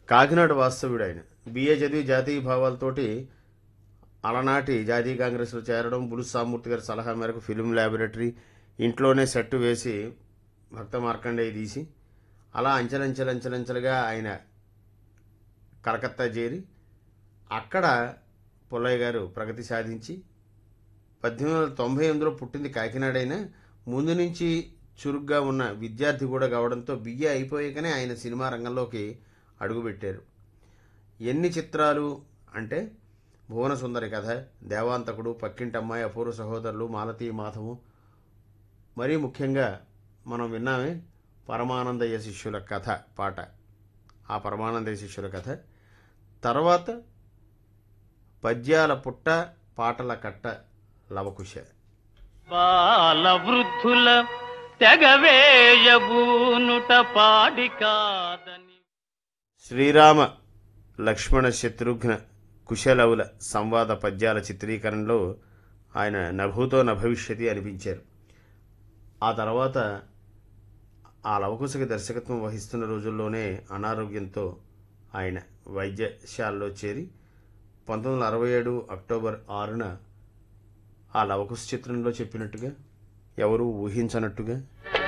కాకినాడ వాస్తవుడు ఆయన బిఏ చదివి జాతీయ భావాలతోటి అలనాటి జాతీయ కాంగ్రెస్లో చేరడం బులు సామూర్తి గారి సలహా మేరకు ఫిలిం ల్యాబొరేటరీ ఇంట్లోనే సెట్ వేసి భక్త మార్కండేయ తీసి అలా అంచెలంచెలంచెలంచెలుగా ఆయన కలకత్తా చేరి అక్కడ పుల్లయ్య గారు ప్రగతి సాధించి పద్దెనిమిది వందల తొంభై ఎనిమిదిలో పుట్టింది కాకినాడ అయినా ముందు నుంచి చురుగ్గా ఉన్న విద్యార్థి కూడా కావడంతో బిఏ అయిపోయాకనే ఆయన సినిమా రంగంలోకి అడుగుపెట్టారు ఎన్ని చిత్రాలు అంటే భువన సుందరి కథ దేవాంతకుడు పక్కింటమ్మాయి అపూర్వ సహోదరులు మాలతీ మాధవు మరీ ముఖ్యంగా మనం విన్నామే పరమానందయ్య శిష్యుల కథ పాట ఆ పరమానందయ్య శిష్యుల కథ తర్వాత పద్యాల పుట్ట పాటల కట్ట లవకుశ బాల వృద్ధుల తెగవేయబూనుట పాడి కాదని శ్రీరామ లక్ష్మణ శత్రుఘ్న కుశలవుల సంవాద పద్యాల చిత్రీకరణలో ఆయన నభూతో నభవిష్యతి అనిపించారు ఆ తర్వాత ఆ లవకుశకి దర్శకత్వం వహిస్తున్న రోజుల్లోనే అనారోగ్యంతో ఆయన వైద్యశాలలో చేరి పంతొమ్మిది వందల అరవై ఏడు అక్టోబర్ ఆరున ఆ లవకుశ చిత్రంలో చెప్పినట్టుగా ఎవరూ ఊహించనట్టుగా